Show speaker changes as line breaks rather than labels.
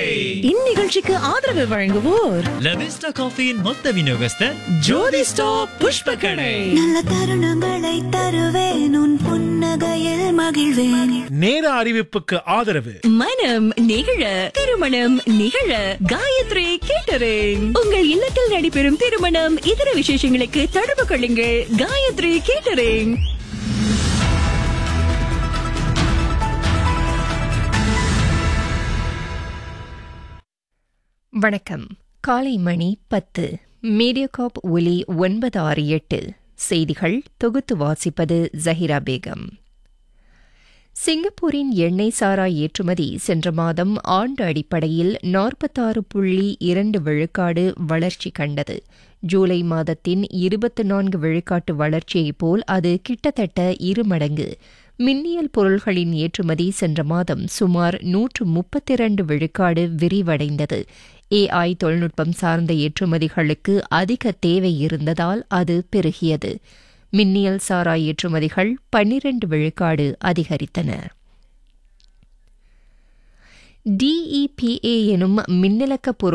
இந்நிகழ்ச்சிக்கு ஆதரவு வழங்குவோர்
லவிஸ்டா காஃபியின் மொத்த விநியோகஸ்தர் ஜோதி ஸ்டாப் புஷ்ப கடை
நல்ல தருணங்களை தருவேன் உன் புன்னகையில் மகிழ்வேன்
நேர அறிவிப்புக்கு ஆதரவு
மனம் நிகழ திருமணம் நிகழ காயத்ரி கேட்டரிங் உங்கள் இல்லத்தில் நடைபெறும் திருமணம் இதர விசேஷங்களுக்கு தொடர்பு கொள்ளுங்கள் காயத்ரி கேட்டரிங்
வணக்கம் காலை மணி பத்து மீடியாகாப் ஒலி ஒன்பது ஆறு எட்டு செய்திகள் தொகுத்து வாசிப்பது ஜஹிரா பேகம் சிங்கப்பூரின் எண்ணெய் சாரா ஏற்றுமதி சென்ற மாதம் ஆண்டு அடிப்படையில் நாற்பத்தாறு புள்ளி இரண்டு விழுக்காடு வளர்ச்சி கண்டது ஜூலை மாதத்தின் இருபத்தி நான்கு விழுக்காட்டு வளர்ச்சியைப் போல் அது கிட்டத்தட்ட இருமடங்கு மின்னியல் பொருள்களின் ஏற்றுமதி சென்ற மாதம் சுமார் நூற்று முப்பத்தி இரண்டு விழுக்காடு விரிவடைந்தது ஏஐ தொழில்நுட்பம் சார்ந்த ஏற்றுமதிகளுக்கு அதிக தேவை இருந்ததால் அது பெருகியது மின்னியல் சாரா ஏற்றுமதிகள் பன்னிரண்டு விழுக்காடு அதிகரித்தன டிஇபிஏ எனும் மின்னிலக்க பொருள்